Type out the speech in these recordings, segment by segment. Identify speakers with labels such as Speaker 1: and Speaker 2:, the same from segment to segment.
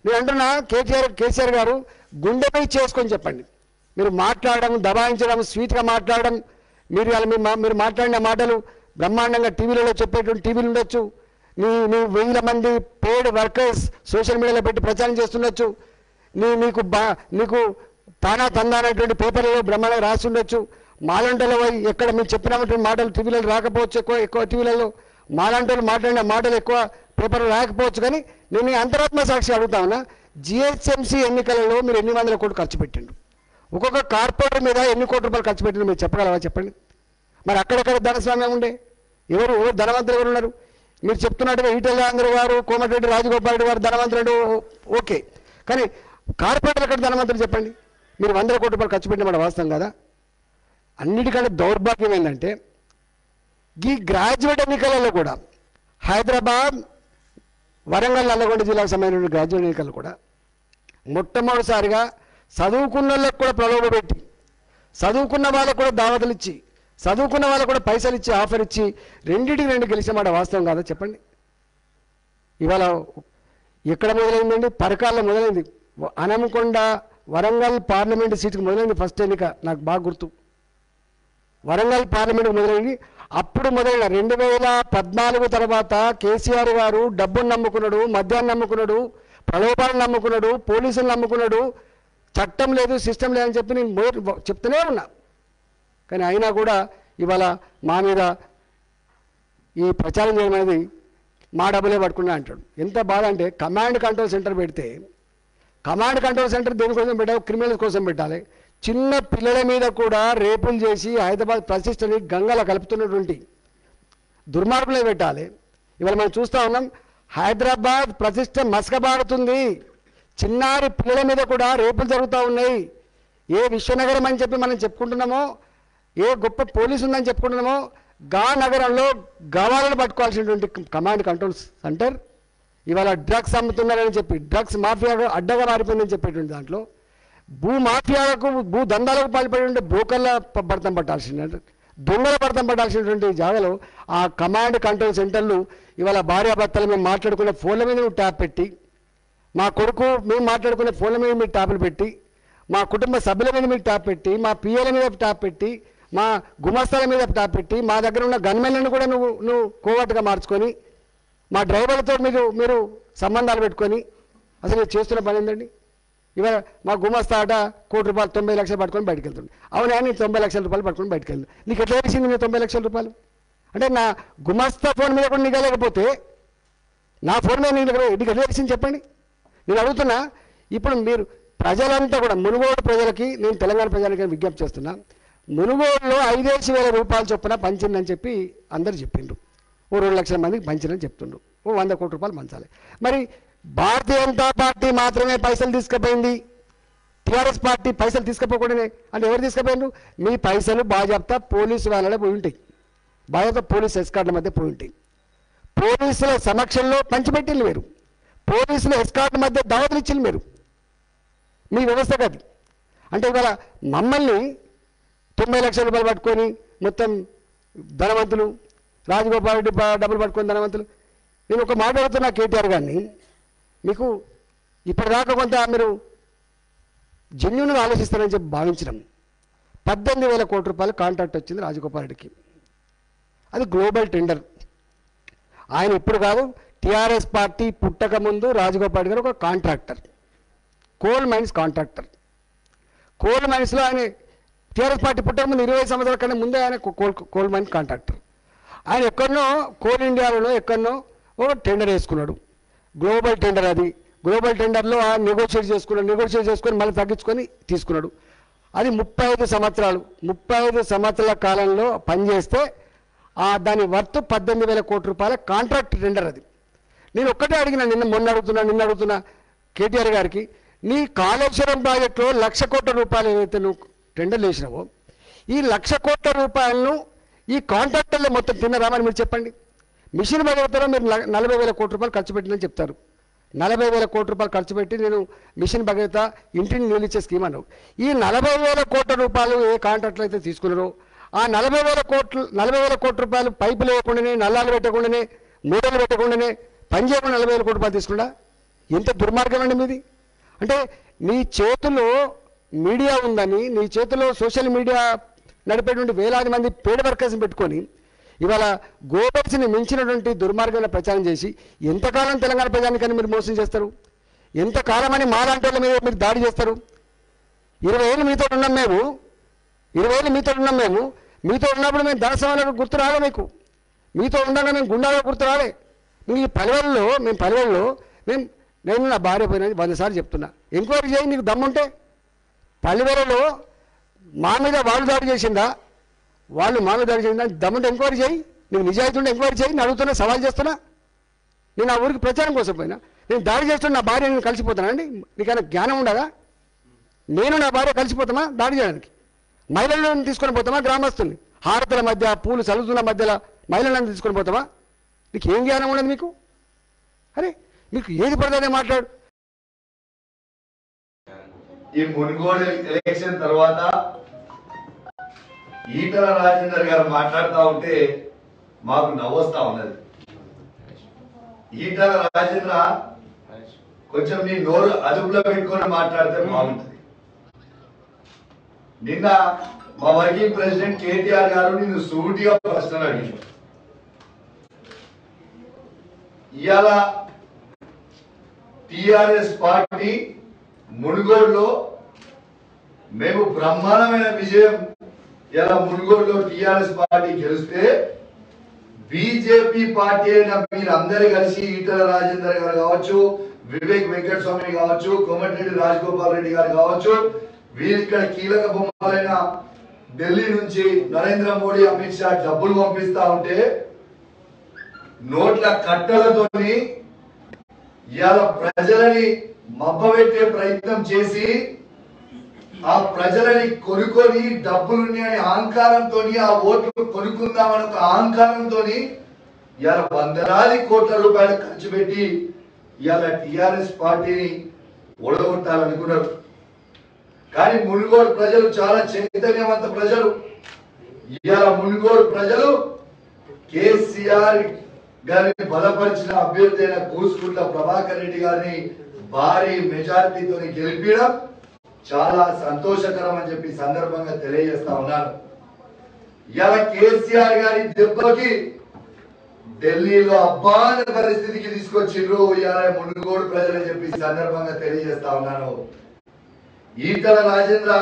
Speaker 1: నేను అంటున్నా కేటీఆర్ కేసీఆర్ గారు గుండెపై చేసుకొని చెప్పండి మీరు మాట్లాడడం దబాయించడం స్వీట్గా మాట్లాడడం మీరు ఇలా మీ మా- మీరు మాట్లాడిన మాటలు బ్రహ్మాండంగా టీవీలలో చెప్పేటువంటి టీవీలు ఉండొచ్చు నీ నీ వేల మంది పేడ్ వర్కర్స్ సోషల్ మీడియాలో పెట్టి ప్రచారం చేస్తుండొచ్చు నీ నీకు బా నీకు తానా తందా అనేటువంటి పేపర్లలో బ్రహ్మాండంగా రాసి ఉండొచ్చు మాలంటలో పోయి ఎక్కడ మీరు చెప్పినటువంటి మాటలు టీవీలలో రాకపోవచ్చు ఎక్కువ ఎక్కువ టీవీలలో మాలంటలు మాట్లాడిన మాటలు ఎక్కువ పేపర్లు రాకపోవచ్చు కానీ నేను ఈ అంతరాత్మ సాక్షి అడుగుతా ఉన్నా జిహెచ్ఎంసీ ఎన్నికలలో మీరు ఎన్ని వందల కోట్లు ఖర్చు పెట్టిండు ఒక్కొక్క కార్పొరేటర్ మీద ఎన్ని కోట్ల రూపాయలు ఖర్చు పెట్టిండు మీరు చెప్పగలవా చెప్పండి మరి అక్కడెక్కడ ధనస్వామ్యం ఉండే ఎవరు ఎవరు ధనవంతులు ఎవరు ఉన్నారు మీరు చెప్తున్నట్టుగా ఈటెల రాజేంద్ర గారు కోమటిరెడ్డి రాజగోపాల్ రెడ్డి గారు ధనవంతుడు ఓకే కానీ కార్పొరేటర్ ఎక్కడ ధనవంతులు చెప్పండి మీరు వందల కోట్ల రూపాయలు ఖర్చు పెట్టిన మాట వాస్తవం కదా అన్నిటికంటే దౌర్భాగ్యం ఏంటంటే ఈ గ్రాడ్యుయేట్ ఎన్నికలలో కూడా హైదరాబాద్ వరంగల్ నల్లగొండ జిల్లాకు సంబంధించిన గ్రాడ్యుయేట్ ఎన్నికలు కూడా మొట్టమొదటిసారిగా చదువుకున్న వాళ్ళకు కూడా ప్రలోభ పెట్టి చదువుకున్న వాళ్ళకు కూడా దావతలు ఇచ్చి చదువుకున్న వాళ్ళకు కూడా పైసలు ఇచ్చి ఆఫర్ ఇచ్చి రెండింటికి రెండు గెలిచిన మాట వాస్తవం కాదా చెప్పండి ఇవాళ ఎక్కడ మొదలైందండి పరకాల్లో మొదలైంది వ- అనమకొండ వరంగల్ పార్లమెంట్ సీటుకు మొదలైంది ఫస్ట్ ఎన్నిక నాకు బాగా గుర్తు వరంగల్ పార్లమెంట్ మొదలైంది అప్పుడు మొదలైన రెండు వేల పద్నాలుగు తర్వాత కేసీఆర్ గారు డబ్బును నమ్ముకున్నాడు మద్యాన్ని నమ్ముకున్నాడు ప్రలోభాలను నమ్ముకున్నాడు పోలీసులు నమ్ముకున్నాడు చట్టం లేదు సిస్టమ్ లేదని చెప్పి నేను మో- చెప్తూనే ఉన్నా కానీ అయినా కూడా ఇవాళ మా మీద ఈ ప్రచారం చేయడం అనేది మా డబ్బులే పట్టుకున్నా అంటాడు ఎంత బాధ అంటే కమాండ్ కంట్రోల్ సెంటర్ పెడితే కమాండ్ కంట్రోల్ సెంటర్ దేనికోసం పెట్టాలి క్రిమినల్స్ కోసం పెట్టాలి చిన్న పిల్లల మీద కూడా రేపులు చేసి హైదరాబాద్ ప్రతిష్టని గంగల కలుపుతున్నటువంటి దుర్మార్గులే పెట్టాలి ఇవాళ మనం చూస్తూ ఉన్నాం హైదరాబాద్ ప్రతిష్ట మసకబారుతుంది చిన్నారి పిల్లల మీద కూడా రేపులు జరుగుతూ ఉన్నాయి ఏ విశ్వనగరం అని చెప్పి మనం చెప్పుకుంటున్నామో ఏ గొప్ప పోలీసు ఉందని చెప్పుకుంటున్నామో గా నగరంలో గవాలను పట్టుకోవాల్సినటువంటి కమాండ్ కంట్రోల్ సెంటర్ ఇవాళ డ్రగ్స్ అమ్ముతున్నారని చెప్పి డ్రగ్స్ మాఫియా అడ్డగా మారిపోయిందని చెప్పేటువంటి దాంట్లో భూ మాఫియాలకు భూ దందాలకు పాల్పడి బ్రోకర్ల ప- భర్తం పట్టాల్సిన దొంగల భర్తం పట్టాల్సినటువంటి జాగాలో ఆ కమాండ్ కంట్రోల్ సెంటర్లు ఇవాళ భార్యాభర్తలు మేము మాట్లాడుకునే ఫోన్ల మీద నువ్వు ట్యాప్ పెట్టి మా కొడుకు మేము మాట్లాడుకునే ఫోన్ల మీద మీరు ట్యాపులు పెట్టి మా కుటుంబ సభ్యుల మీద మీరు ట్యాప్ పెట్టి మా పిఎల మీద ట్యాప్ పెట్టి మా గుమస్తాల మీద ట్యాప్ పెట్టి మా దగ్గర ఉన్న గన్మెన్లను కూడా నువ్వు నువ్వు కోవట్టుగా మార్చుకొని మా డ్రైవర్లతో మీరు మీరు సంబంధాలు పెట్టుకొని అసలు మీరు చేస్తున్న పని ఏందండి ఇవాళ మా గుమస్తా ఆట కోటి రూపాయలు తొంభై లక్షలు పట్టుకొని బయటకు వెళ్తుంది అవునా నేను తొంభై లక్షల రూపాయలు పట్టుకొని బయటకు వెళ్తాను నీకు ఎట్లా తెలిసింది నేను తొంభై లక్షల రూపాయలు అంటే నా గుమస్తా ఫోన్ మీద కూడా నిఘలేకపోతే నా ఫోన్ మీద నీకు నీకు ఎట్లా తెలిసింది చెప్పండి నేను అడుగుతున్నా ఇప్పుడు మీరు ప్రజలంతా కూడా మునుగోడు ప్రజలకి నేను తెలంగాణ ప్రజలకి విజ్ఞప్తి చేస్తున్నా మునుగోడులో ఐదేసి వేల రూపాయలు చొప్పున పంచిందని చెప్పి అందరు చెప్పిండ్రు ఓ రెండు లక్షల మందికి పంచిందని చెప్తుండ్రు ఓ వంద కోట్ల రూపాయలు పంచాలి మరి భారతీయ జనతా పార్టీ మాత్రమే పైసలు తీసుకుపోయింది టీఆర్ఎస్ పార్టీ పైసలు తీసుకుపోకూడనే అంటే ఎవరు తీసుకుపోయిండ్రు మీ పైసలు బాజాప్తా పోలీసు వాళ్ళనే పోయి ఉంటాయి బాజాప్తా పోలీస్ ఎస్కార్డుల మధ్య పోయి ఉంటాయి పోలీసుల సమక్షంలో పంచిపెట్టింది మీరు పోలీసుల ఎస్కార్ట్ మధ్య దావతులు ఇచ్చింది మీరు మీ వ్యవస్థ కాదు అంటే ఇవాళ మమ్మల్ని తొంభై లక్షల రూపాయలు పట్టుకొని మొత్తం ధనవంతులు రాజగోపాల్ రెడ్డి బ- డబ్బులు పట్టుకొని ధనవంతులు నేను ఒక మాట అడుగుతున్నా కేటీఆర్ గారిని మీకు ఇప్పటిదాకా కొంత మీరు జెన్యున్గా ఆలోచిస్తారని చెప్పి భావించడం పద్దెనిమిది వేల కోట్ల రూపాయలు కాంట్రాక్ట్ వచ్చింది రాజగోపాల్ రెడ్డికి అది గ్లోబల్ టెండర్ ఆయన ఇప్పుడు కాదు టీఆర్ఎస్ పార్టీ పుట్టక ముందు రాజగోపాల్ రెడ్డి గారు ఒక contractor coal mines contractor coal మైన్స్లో ఆయన టీఆర్ఎస్ పార్టీ పుట్టక ముందు ఇరవై సంవత్సరాల కన్నా ముందే ఆయన కో- కోల్ కోల్ మైన్ కాంట్రాక్టర్ ఆయన ఎక్కడనో కోల్ ఇండియాలోనో ఎక్కడనో ఒక టెండర్ వేసుకున్నాడు గ్లోబల్ టెండర్ అది గ్లోబల్ టెండర్లో ఆయన నెగోషియేట్ చేసుకున్నాడు నెగోషియేట్ చేసుకొని మళ్ళీ తగ్గించుకొని తీసుకున్నాడు అది ముప్పై ఐదు సంవత్సరాలు ముప్పై ఐదు సంవత్సరాల కాలంలో పనిచేస్తే ఆ దాని వర్త్ పద్దెనిమిది వేల కోట్ల రూపాయల కాంట్రాక్ట్ టెండర్ అది నేను ఒక్కటే అడిగినా నిన్న మొన్న అడుగుతున్నా నిన్న అడుగుతున్నా కేటీఆర్ గారికి నీ కాళేశ్వరం ప్రాజెక్టులో లక్ష కోట్ల రూపాయలు ఏవైతే నువ్వు టెండర్లు వేసినావో ఈ లక్ష కోట్ల రూపాయలను ఈ కాంట్రాక్టర్లు మొత్తం తిన్నారామని మీరు చెప్పండి మిషన్ భగవతలో మీరు ల- నలభై వేల కోట్ల రూపాయలు ఖర్చు పెట్టినని చెప్తారు నలభై వేల కోట్ల రూపాయలు ఖర్చు పెట్టి నేను మిషన్ భగవత ఇంటిని నీళ్ళు ఇచ్చే స్కీమ్ అన్నావు ఈ నలభై వేల కోట్ల రూపాయలు ఏ కాంట్రాక్ట్లు అయితే తీసుకున్నారో ఆ నలభై వేల కోట్లు నలభై వేల కోట్ల రూపాయలు పైపులు వేయకుండానే నల్లాలు పెట్టకుండానే మూడలు పెట్టకుండానే పని చేయకుండా నలభై వేల కోట్ల రూపాయలు తీసుకుండా ఎంత దుర్మార్గం అండి మీది అంటే నీ చేతిలో మీడియా ఉందని నీ చేతిలో సోషల్ మీడియా నడిపేటువంటి వేలాది మంది పేడ్ వర్కర్స్ని పెట్టుకొని ఇవాళ గోబెల్స్ని మించినటువంటి దుర్మార్గమైన ప్రచారం చేసి ఎంతకాలం తెలంగాణ ప్రజానికని మీరు మోసం చేస్తారు ఎంతకాలం అని మాలాంటి వాళ్ళ మీద మీరు దాడి చేస్తారు ఇరవై ఏళ్ళు మీతో ఉన్నాం మేము ఇరవై ఏళ్ళు మీతో ఉన్నాం మేము మీతో ఉన్నప్పుడు మేము దాసవాళ్ళకు గుర్తు రాలే మీకు మీతో ఉండగా మేము గుండాలో గుర్తు రాలే మీ పల్లెల్లో మేము పల్లెల్లో మేము నేను నా భార్య పోయినది వంద సార్లు చెప్తున్నా ఎంక్వైరీ చేయి నీకు దమ్ముంటే పల్లెవేలలో మా మీద వాళ్ళు దాడి చేసిందా వాళ్ళు మా మీద దాడి చేసిందా దమ్ముంటే ఎంక్వైరీ చేయి నీకు నిజాయితీ ఉంటే ఎంక్వైరీ చేయి నేను అడుగుతున్నా సవాల్ చేస్తున్నా నేను ఆ ఊరికి ప్రచారం కోసం పోయినా నేను దాడి చేస్తున్న నా భార్య నేను కలిసిపోతానండి నీకైనా జ్ఞానం ఉండదా నేను నా భార్య కలిసిపోతామా దాడి చేయడానికి మహిళలను తీసుకొని పోతామా గ్రామస్తుల్ని హారతుల మధ్య పూలు చల్లుతున్న మధ్యలో మహిళలను తీసుకొని పోతామా నీకు ఏం జ్ఞానం ఉండదు మీకు అరే మీకు ఏది పడుతుందే మాట్లాడు
Speaker 2: ఈ మునుగోడు ఎలక్షన్ తర్వాత ఈటల రాజేందర్ గారు మాట్లాడుతూ ఉంటే మాకు నవ్వొస్తా ఉన్నది ఈటల రాజేంద్ర కొంచెం నీ నోరు అదుపులో పెట్టుకొని మాట్లాడితే బాగుంటుంది నిన్న మా వర్కింగ్ ప్రెసిడెంట్ కేటీఆర్ గారు నిన్ను సూటిగా ప్రశ్నలు అడిగారు ఇవాళ టిఆర్ఎస్ పార్టీ మునుగోడులో మేము బ్రహ్మాండమైన విజయం ఇలా మునుగోడులో టిఆర్ఎస్ పార్టీ గెలిస్తే బీజేపీ పార్టీ అయిన మీరందరూ కలిసి ఈటల రాజేందర్ గారు కావచ్చు వివేక్ వెంకట స్వామి కావచ్చు కోమటిరెడ్డి రాజగోపాల్ రెడ్డి గారు కావచ్చు వీరు ఇక్కడ కీలక బొమ్మలైన ఢిల్లీ నుంచి నరేంద్ర మోడీ అమిత్ షా డబ్బులు పంపిస్తా ఉంటే నోట్ల కట్టలతోని ఇవాళ ప్రజలని మబ్బబెట్టే ప్రయత్నం చేసి ఆ ప్రజలని కొనుక్కొని డబ్బులుని అనే అహంకారంతో ఆ ఓట్లు కొనుక్కుందామని ఒక అహంకారంతో ఇవాళ వందలాది కోట్ల రూపాయలు ఖర్చు పెట్టి ఇవాళ టిఆర్ఎస్ పార్టీని ఓడగొట్టాలనుకున్నారు కానీ మునుగోడు ప్రజలు చాలా చైతన్యవంత ప్రజలు ఇవాళ మునుగోడు ప్రజలు కేసీఆర్ గారిని బలపరిచిన అభ్యర్థి అయిన కూసుకుంట్ల ప్రభాకర్ రెడ్డి గారిని భారీ మెజారిటీతో గెలిపించడం చాలా సంతోషకరం అని చెప్పి ఈ సందర్భంగా తెలియజేస్తా ఉన్నాను ఇవాళ కేసీఆర్ గారి దెబ్బకి ఢిల్లీలో అబ్బాన పరిస్థితికి తీసుకొచ్చిండ్రు ఇవాళ మునుగోడు ప్రజలని చెప్పి ఈ సందర్భంగా తెలియజేస్తా ఉన్నాను ఈటల రాజేంద్ర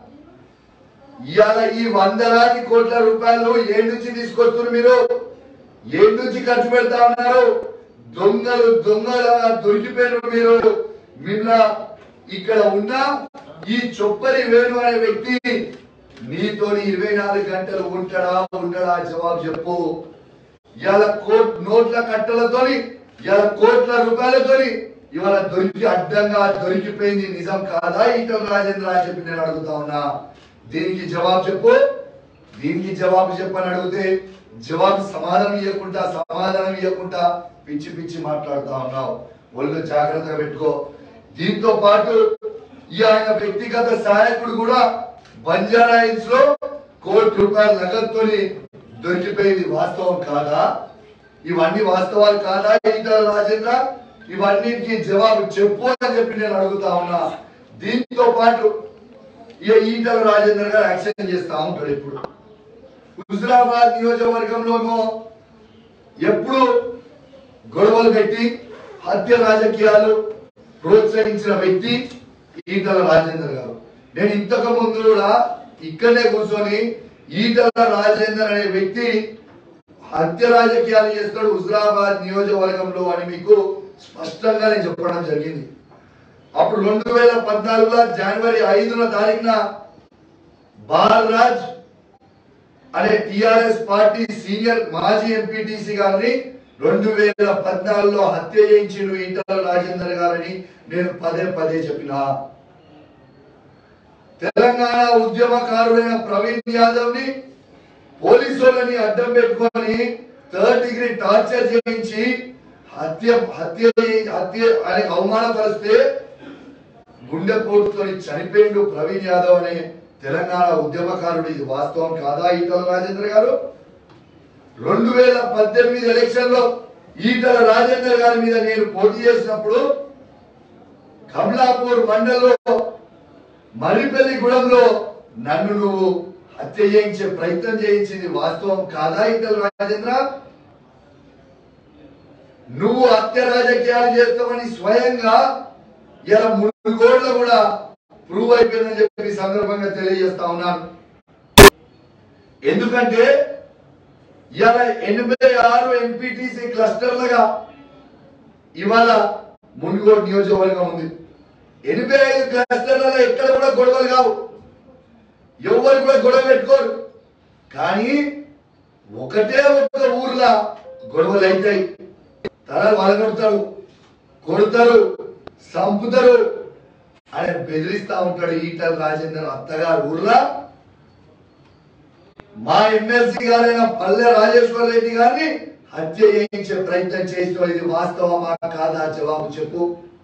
Speaker 2: ఇవాళ ఈ వందలాది కోట్ల రూపాయలు ఏ నుంచి తీసుకొస్తున్నారు మీరు ఏ నుంచి ఖర్చు పెడతా ఉన్నారు దొంగలు దొంగల దొరికిపోయినారు మీరు నిన్న ఇక్కడ ఉన్న ఈ చొప్పరి వేణు అనే వ్యక్తి నీతోని ఇరవై నాలుగు గంటలు ఉంటాడా ఉండడా జవాబు చెప్పు ఇవాళ కోట్ నోట్ల కట్టలతోని ఇవాళ కోట్ల రూపాయలతోని ఇవాళ దొరికి అడ్డంగా దొరికిపోయింది నిజం కాదా ఈటల రాజేంద్ర అని చెప్పి నేను అడుగుతా ఉన్నా దీనికి జవాబు చెప్పు దీనికి జవాబు చెప్పని అడిగితే జవాబు సమాధానం ఇవ్వకుండా సమాధానం ఇవ్వకుండా పిచ్చి పిచ్చి మాట్లాడుతా ఉన్నావు ఒళ్ళు జాగ్రత్తగా పెట్టుకో దీంతో పాటు ఈ ఆయన వ్యక్తిగత సహాయకుడు కూడా బంజారా హిల్స్ లో కోటి రూపాయల నగదుతోని దొరికిపోయింది వాస్తవం కాదా ఇవన్నీ వాస్తవాలు కాదా ఈటల రాజేంద్ర ఇవన్నిటికి జవాబు చెప్పు అని చెప్పి నేను అడుగుతా ఉన్నా దీంతో పాటు ఇక ఈటల రాజేందర్ గారు యాక్షన్ చేస్తా ఉంటాడు ఇప్పుడు హుజురాబాద్ నియోజకవర్గంలోనూ ఎప్పుడు గొడవలు పెట్టి హత్య రాజకీయాలు ప్రోత్సహించిన వ్యక్తి ఈటల రాజేందర్ గారు నేను ఇంతకు ముందు కూడా ఇక్కడనే కూర్చొని ఈటల రాజేందర్ అనే వ్యక్తి హత్య రాజకీయాలు చేస్తాడు హుజురాబాద్ నియోజకవర్గంలో అని మీకు స్పష్టంగా నేను చెప్పడం జరిగింది అప్పుడు రెండు వేల పద్నాలుగులో జనవరి ఐదున తారీఖున బాలరాజ్ అనే టిఆర్ఎస్ పార్టీ సీనియర్ మాజీ ఎంపీటీసీ గారిని రెండు వేల పద్నాలుగులో హత్య చేయించిన ఈటల రాజేందర్ గారని నేను పదే పదే చెప్పిన తెలంగాణ ఉద్యమకారుడైన ప్రవీణ్ యాదవ్ ని పోలీసులని అడ్డం పెట్టుకొని థర్డ్ డిగ్రీ టార్చర్ చేయించి హత్య హత్య హత్య అని అవమానపరిస్తే గుండెపోటుతో చనిపోయిండు ప్రవీణ్ యాదవ్ అనే తెలంగాణ ఉద్యమకారుడు ఇది వాస్తవం కాదా ఈటల రాజేంద్ర గారు రెండు వేల పద్దెనిమిది ఎలక్షన్ లో ఈటల రాజేందర్ గారి మీద నేను పోటీ చేసినప్పుడు కమలాపూర్ మండలంలో మరిపల్లి గూడెంలో నన్ను నువ్వు హత్య చేయించే ప్రయత్నం చేయించింది వాస్తవం కాదా ఇటల రాజేంద్ర నువ్వు హత్య రాజకీయాలు చేస్తామని స్వయంగా ఇలా మునుగోడ్లో కూడా ప్రూవ్ అయిపోయిందని చెప్పి ఈ సందర్భంగా తెలియజేస్తా ఉన్నాను ఎందుకంటే ఇవాళ ఎనభై ఆరు ఎంపీటీసీ క్లస్టర్లుగా ఇవాళ మునుగోడు నియోజకవర్గం ఉంది ఎనభై ఐదు క్లస్టర్లలో ఎక్కడ కూడా గొడవలు కావు ఎవరు కూడా గొడవ పెట్టుకోరు కానీ ఒకటే ఒక ఊర్లో గొడవలు అవుతాయి తల వలగొడతారు కొడతారు సంపుతారు అని బెదిరిస్తా ఉంటాడు ఈటల రాజేందర్ అత్తగారు ఊర్లో మా ఎమ్మెల్సీ గారైన పల్లె రాజేశ్వర రెడ్డి గారిని హత్య చేయించే ప్రయత్నం చేసిన ఇది వాస్తవమా కాదా జవాబు చెప్పు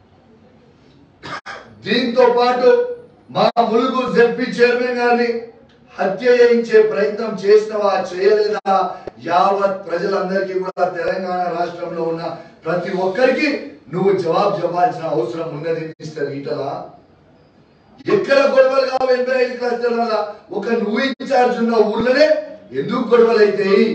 Speaker 2: దీంతో పాటు మా ములుగు జెడ్పీ చైర్మన్ గారిని హత్య చేయించే ప్రయత్నం చేసినవా చేయలేదా యావత్ ప్రజలందరికీ కూడా తెలంగాణ రాష్ట్రంలో ఉన్న ప్రతి ఒక్కరికి నువ్వు జవాబు చెప్పాల్సిన అవసరం ఉన్నది మిస్టర్ ఈటలా ఎక్కడ గొడవలు కావు ఎనభై ఐదు క్లస్టర్ల వల్ల ఒక నువ్వు ఇన్ఛార్జ్ ఉన్న ఊర్లోనే ఎందుకు గొడవలు అవుతాయి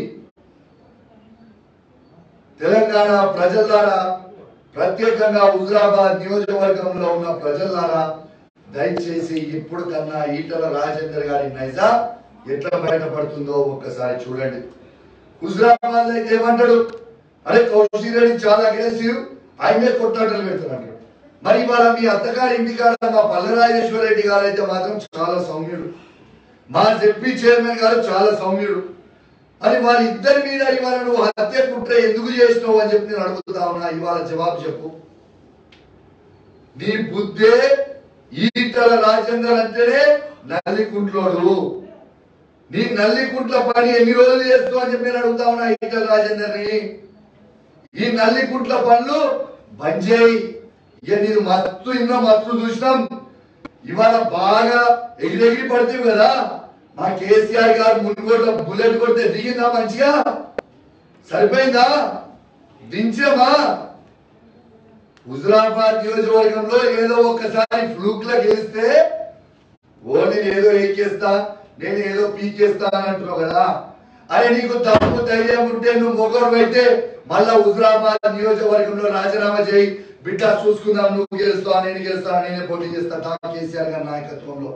Speaker 2: తెలంగాణ ప్రజలారా ప్రత్యేకంగా హుజరాబాద్ నియోజకవర్గంలో ఉన్న ప్రజలారా దయచేసి ఇప్పుడు కన్నా ఈటల రాజేందర్ గారి నైజా ఎట్లా బయటపడుతుందో ఒక్కసారి చూడండి హుజరాబాద్ అయితే ఏమంటాడు అరే కౌశిక్ రెడ్డి చాలా అగ్రెసివ్ ఆయనే కొట్టాటలు పెడుతున్నాడు మరి ఇవాళ మీ అత్తగారి ఇంటికాడ మా పల్లరాజేశ్వర రెడ్డి గారు అయితే మాత్రం చాలా సౌమ్యుడు మా జెడ్పీ చైర్మన్ గారు చాలా సౌమ్యుడు మరి వారి ఇద్దరి మీద ఇవాళ నువ్వు హత్య కుట్ర ఎందుకు చేసినావు అని చెప్పి నేను అడుగుతా ఉన్నా ఇవాళ జవాబు చెప్పు నీ బుద్ధే ఈటల రాజేందర్ అంటేనే నల్లికుంట్లోడు నీ నల్లికుంట్ల పని ఎన్ని రోజులు చేస్తావు అని చెప్పి నేను అడుగుతా ఉన్నా ఈటల రాజేందర్ని ఈ నల్లికుంట్ల పనులు బంద్ చేయి ఇక నేను మస్తు ఇన్నో మస్తు చూసినాం ఇవాళ బాగా ఎగిరెగిరి పడితే కదా మా కేసీఆర్ గారు మునుగోట్ల బుల్లెట్ కొడితే దిగిందా మంచిగా సరిపోయిందా దించామా హుజరాబాద్ నియోజకవర్గంలో ఏదో ఒక్కసారి ఫ్లూక్ లా గెలిస్తే ఓ నేను ఏదో ఎక్కేస్తా నేను ఏదో పీకేస్తా అని అంటున్నావు కదా అరే నీకు తప్పు ధైర్యం ఉంటే నువ్వు మొగడు అయితే మళ్ళా హుజరాబాద్ నియోజకవర్గంలో రాజీనామా చేయి బిడ్డ చూసుకుందాం నువ్వు గెలుస్తావా నేను గెలుస్తా నేనే పోటీ చేస్తా దా కేసీఆర్ గారి నాయకత్వంలో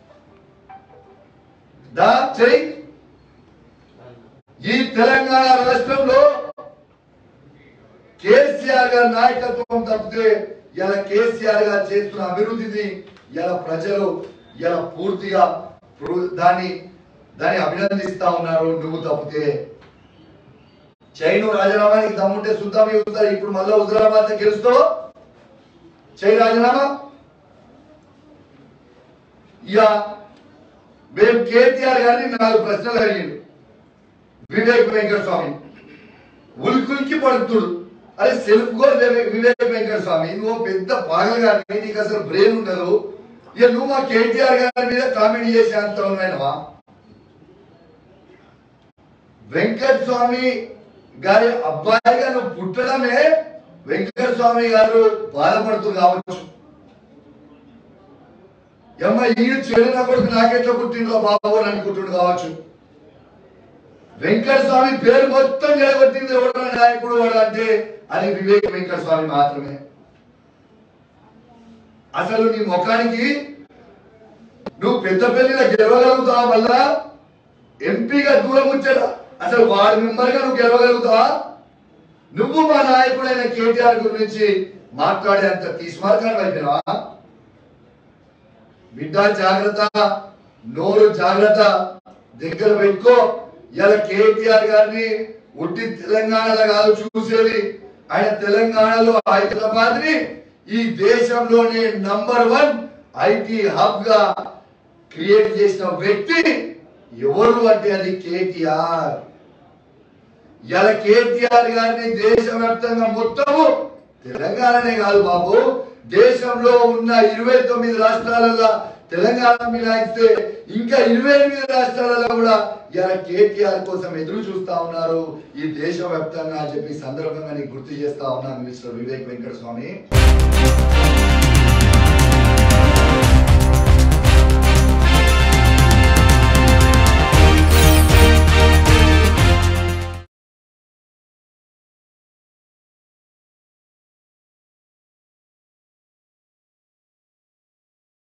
Speaker 2: దా చెయ్యి ఈ తెలంగాణ రాష్ట్రంలో కేసీఆర్ గారి నాయకత్వం తప్పితే ఇలా కేసీఆర్ గారు చేస్తున్న అభివృద్ధిని ఇలా ప్రజలు ఇలా పూర్తిగా ప్రు- దాన్ని దాన్ని అభినందిస్తా ఉన్నారు నువ్వు తప్పితే చైను రాజీనామానికి దమ్ముంటే సుద్దాం ఇస్తారు ఇప్పుడు మళ్ళీ హుజరాబాద్ గెలుస్తావు చై రాజీనామా ఇక మేము కేటీఆర్ గారిని నాలుగు ప్రశ్నలు అడిగిండు వివేక్ వెంకట స్వామి ఉలికులికి పడుతుడు అరే సెల్ఫ్ గోల్ వివేక్ వివేక్ వెంకట స్వామి నువ్వు పెద్ద పాగలు గారిని నీకు అసలు బ్రెయిన్ ఉండదు ఇక నువ్వు మా కేటీఆర్ గారి మీద కామెంట్ చేసే అంత ఉన్నాయనవా వెంకట స్వామి గారి అబ్బాయిగా నువ్వు పుట్టడమే వెంకట స్వామి గారు బాధపడుతూ కావచ్చు ఎమ్మ ఈడు చెడు నా కొడుకు నాకెట్లా పుట్టిండ్రో బాబు అని అనుకుంటుండు కావచ్చు వెంకట స్వామి పేరు మొత్తం నిలబెట్టింది ఎవడో నాయకుడు వాడు అంటే అది వివేక్ వెంకట స్వామి మాత్రమే అసలు నీ ముఖానికి నువ్వు పెద్ద పెళ్లిలో గెలవగలుగుతావా మళ్ళా ఎంపీగా దూరం వచ్చాడు అసలు వార్డు మెంబర్ గా నువ్వు గెలవగలుగుతావా నువ్వు మా నాయకుడైన కేటీఆర్ గురించి మాట్లాడే అంత తీసుమార్గాన్ని అయిపోయినావా బిడ్డ జాగ్రత్త నోరు జాగ్రత్త దగ్గర పెట్టుకో ఇలా కేటీఆర్ గారిని ఉట్టి తెలంగాణలో కాదు చూసేది ఆయన తెలంగాణలో హైదరాబాద్ ని ఈ దేశంలోనే నంబర్ వన్ ఐటీ హబ్ గా క్రియేట్ చేసిన వ్యక్తి ఎవరు అంటే అది కేటీఆర్ ఇలా కేటీఆర్ గారిని దేశవ్యాప్తంగా మొత్తము తెలంగాణనే కాదు బాబు దేశంలో ఉన్న ఇరవై తొమ్మిది రాష్ట్రాలలో తెలంగాణ మిలాయిస్తే ఇంకా ఇరవై ఎనిమిది రాష్ట్రాలలో కూడా ఇలా కేటీఆర్ కోసం ఎదురు చూస్తా ఉన్నారు ఈ దేశవ్యాప్తంగా అని చెప్పి ఈ సందర్భంగా నీకు గుర్తు చేస్తా ఉన్నాను మిస్టర్ వివేక్ వెంకట స్వామి